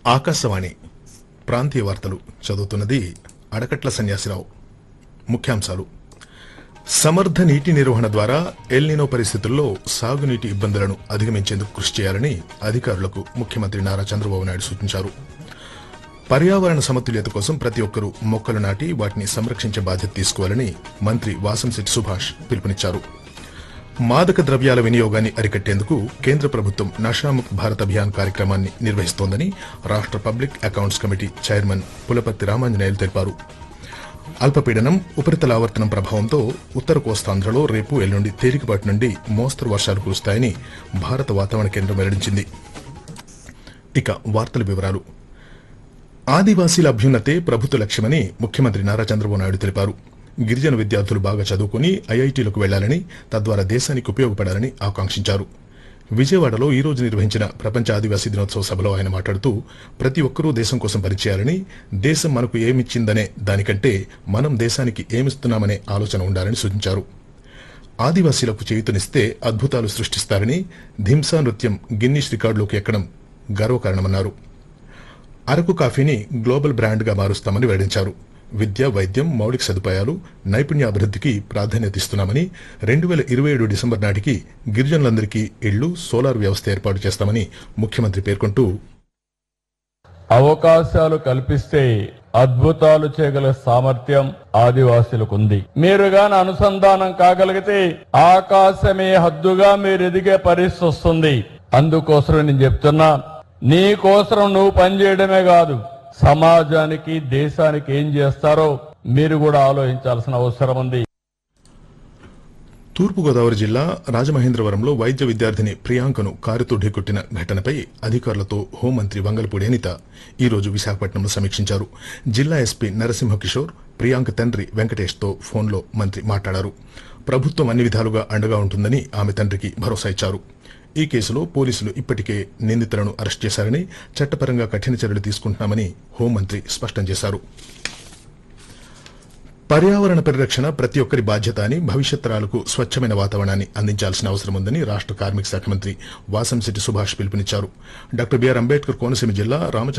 ఆకాశవాణి ప్రాంతీయ వార్తలు చదువుతున్నది అడకట్ల సన్యాసిరావు ముఖ్యాంశాలు సమర్థ నీటి నిర్వహణ ద్వారా ఎల్నినో పరిస్థితుల్లో సాగునీటి ఇబ్బందులను అధిగమించేందుకు కృషి చేయాలని అధికారులకు ముఖ్యమంత్రి నారా చంద్రబాబు నాయుడు సూచించారు పర్యావరణ సమతుల్యత కోసం ప్రతి ఒక్కరూ మొక్కలు నాటి వాటిని సంరక్షించే బాధ్యత తీసుకోవాలని మంత్రి వాసంశెట్టి సుభాష్ పిలుపునిచ్చారు మాదక ద్రవ్యాల వినియోగాన్ని అరికట్టేందుకు కేంద్ర ప్రభుత్వం నషాముక్ భారత్ అభియాన్ కార్యక్రమాన్ని నిర్వహిస్తోందని రాష్ట public accounts committee chairman Pulaparthi Ramanjaneyulu తెలిపారు అల్పపీడనం ఉపరితల ఆవర్తనం ప్రభావంతో ఉత్తర కోస్తాంధ్రలో రేపు ఎల్లుండి తేలికపాటి నుండి మోస్తరు వర్షాలు కురుస్తాయని భారత వాతావరణ కేంద్రం వెల్లడించింది ఇక వార్తల వివరాలు ఆదివాసీల అభ్యున్నతే ప్రభుత్వ లక్ష్యమని ముఖ్యమంత్రి నారా చంద్రబాబు నాయుడు తెలిపారు గిరిజన విద్యార్థులు బాగా చదువుకుని ఐఐటీలకు వెళ్లాలని తద్వారా దేశానికి ఉపయోగపడాలని ఆకాంక్షించారు విజయవాడలో ఈ రోజు నిర్వహించిన ప్రపంచ ఆదివాసీ దినోత్సవ సభలో ఆయన మాట్లాడుతూ ప్రతి ఒక్కరూ దేశం కోసం పనిచేయాలని దేశం మనకు ఏమిచ్చిందనే దానికంటే మనం దేశానికి ఏమిస్తున్నామనే ఆలోచన ఉండాలని సూచించారు ఆదివాసీలకు చేయుతనిస్తే అద్భుతాలు సృష్టిస్తారని ధింసా నృత్యం గిన్నీస్ రికార్డులోకి ఎక్కడం గర్వకారణమన్నారు అరకు కాఫీని గ్లోబల్ బ్రాండ్గా మారుస్తామని వెల్లడించారు విద్య వైద్యం మౌలిక సదుపాయాలు నైపుణ్యాభివృద్ధికి ప్రాధాన్యత ఇస్తున్నామని రెండు వేల ఇరవై ఏడు డిసెంబర్ నాటికి గిరిజనులందరికీ ఇళ్లు సోలార్ వ్యవస్థ ఏర్పాటు చేస్తామని ముఖ్యమంత్రి పేర్కొంటూ అవకాశాలు కల్పిస్తే అద్భుతాలు చేయగల సామర్థ్యం ఆదివాసులకు ఉంది మీరు గాని అనుసంధానం కాగలిగితే ఆకాశమే హద్దుగా మీరు ఎదిగే పరిస్థితి వస్తుంది అందుకోసం నేను చెప్తున్నా నీ కోసం నువ్వు పనిచేయడమే కాదు సమాజానికి దేశానికి ఏం చేస్తారో మీరు కూడా ఆలోచించాల్సిన అవసరం ఉంది తూర్పుగోదావరి జిల్లా రాజమహేంద్రవరంలో వైద్య విద్యార్థిని ప్రియాంకను కారుతో ఢీకొట్టిన ఘటనపై అధికారులతో హోంమంత్రి వంగలపూడి అనిత ఈ రోజు విశాఖపట్నంలో సమీక్షించారు జిల్లా ఎస్పీ నరసింహ కిషోర్ ప్రియాంక తండ్రి వెంకటేష్తో ఫోన్లో మంత్రి మాట్లాడారు ప్రభుత్వం అన్ని విధాలుగా అండగా ఉంటుందని ఆమె తండ్రికి భరోసా ఇచ్చారు ఈ కేసులో పోలీసులు ఇప్పటికే నిందితులను అరెస్ట్ చేశారని చట్టపరంగా కఠిన చర్యలు తీసుకుంటున్నామని హోంమంత్రి స్పష్టం చేశారు పర్యావరణ పరిరక్షణ ప్రతి ఒక్కరి బాధ్యత అని భవిష్యత్ తరాలకు స్వచ్ఛమైన వాతావరణాన్ని అందించాల్సిన అవసరం ఉందని రాష్ట కార్మిక శాఖ మంత్రి వాసంశెట్టి సుభాష్ పిలుపునిచ్చారు డాక్టర్ బిఆర్ అంబేద్కర్ కోనసీమ జిల్లా రామచంద్ర